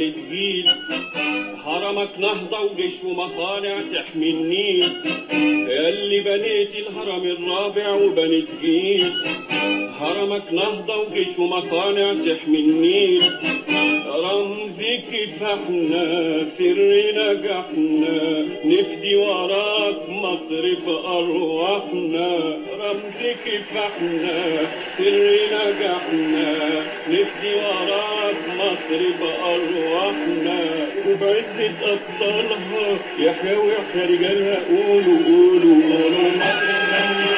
وبنت جيل هرمك نهضة وجيش ومصانع تحمي النيل يا اللي بنيت الهرم الرابع وبنت جيل هرمك نهضة وجيش ومصانع تحمي النيل رمزك فاحنا سر نجاحنا نفدي وراك مصر بأرواحنا رمزك فاحنا سر نجاحنا نفدي وراك مصر بأرواحنا وبعزة أبطالها يحيى ويحيى رجالها قولوا قولوا قولوا مصر من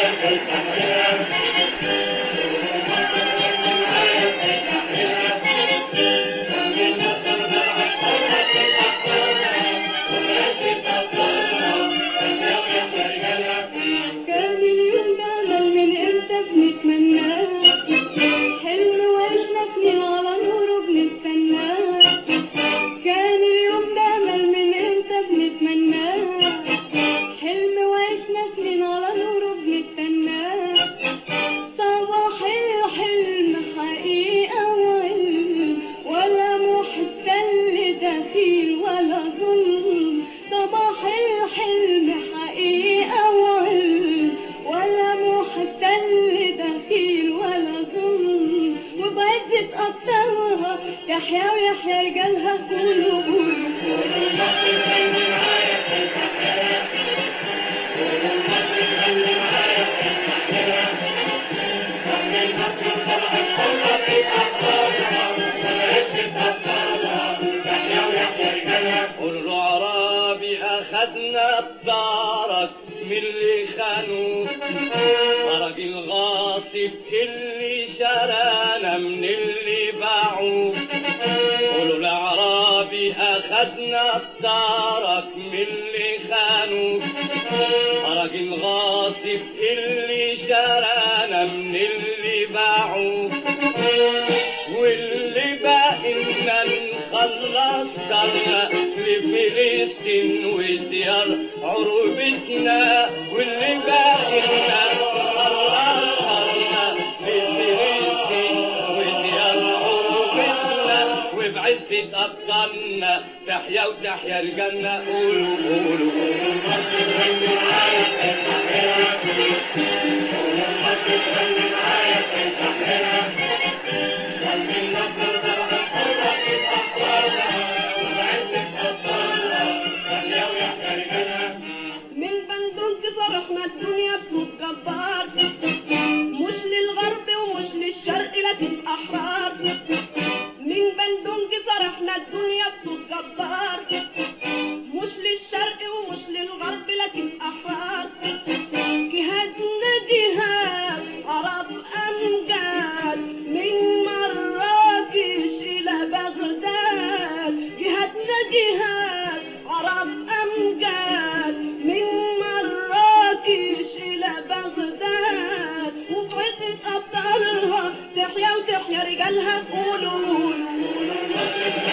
كان اليوم ده أمل من امتى بنتمناه حلم وعشنا سنين على نوره بنستناه كان اليوم ده أمل من امتى بنتمناه حلم وعشنا سنين على نوره بنستناه صباح الحلم حقيقة وعلم ولا محتل دخيل ولا ظلم صباح الحلم حقيقة وعلم ولا محتل دخيل ولا ظلم وبعزة أبطالها يحيى ويحيى رجالها قولوا قولوا قول عرابي اخدنا بدارك من اللي خانوك فرج الغاصب اللي شرانا من اللي باعوك قولوا العرابي اخدنا بدارك من اللي خانوك فرج الغاصب اللي شرانا من اللي باعوك واللي باقي لنا نخلص دارنا لفلسطين وديار عروبتنا واللي باقي لنا نخلص دارنا لفلسطين وديار عروبتنا وبعزة أبطالنا تحيا وتحيا الجنة قولوا قولوا قولوا مصر غني معايا تحيا قولوا مصر غني معايا تحيا من بندق صرخنا الدنيا بصوت جبار مش للغرب ومش للشرق لكن احرار من بندق صرخنا الدنيا بصوت جبار مش للشرق ومش للغرب لكن احرار جهادنا جهاد عرب امجاد من مراكش الى بغداد جهادنا جهاد عرب امجاد من مراكش الى بغداد وفرقة ابطالها تحيا وتحيا رجالها قولوا قولوا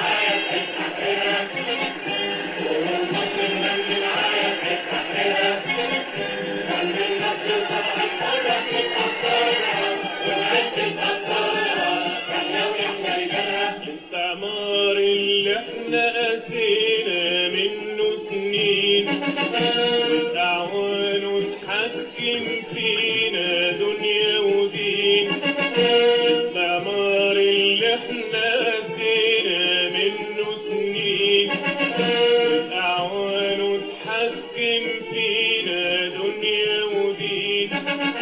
الاستعمار اللي احنا قاسينا منه سنين والأعوان اتحكم فينا دنيا ودين الاستعمار اللي احنا قاسينا منه سنين والأعوان اتحكم فينا دنيا ودين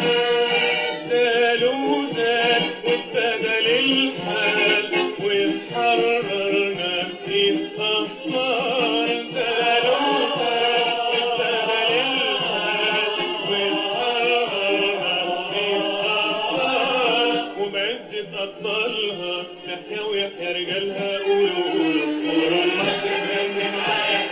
زالوا زال وابتدى الحال واتحررنا في الأخبار زالوا زال وابتدى الحال واتحررنا في الأخبار وبعزة أبطالها تحيا ويحيا رجالها قولوا قولوا قولوا مصر غني معايا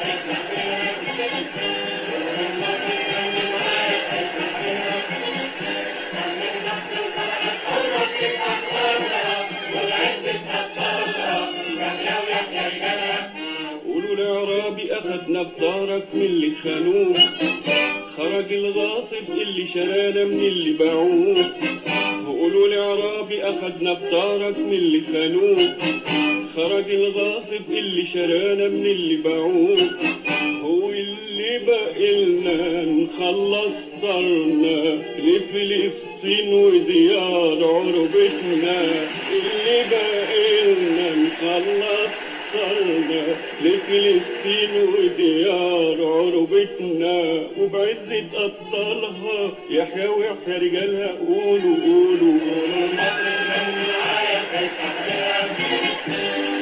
قولوا العرابي أخدنا بدارك من اللي خانوك خرج الغاصب اللي شرانا من اللي باعوه وقولوا لي عرابي اخدنا بطارك من اللي خانوه خرج الغاصب اللي شرانا من اللي باعوه هو اللي بقلنا نخلص طرنا لفلسطين وديار عربتنا اللي بقلنا نخلص طرنا لفلسطين وديار عربتنا وبعزة أبطالها يحيى ويحيى رجالها قولوا قولوا قولوا مصر من معايا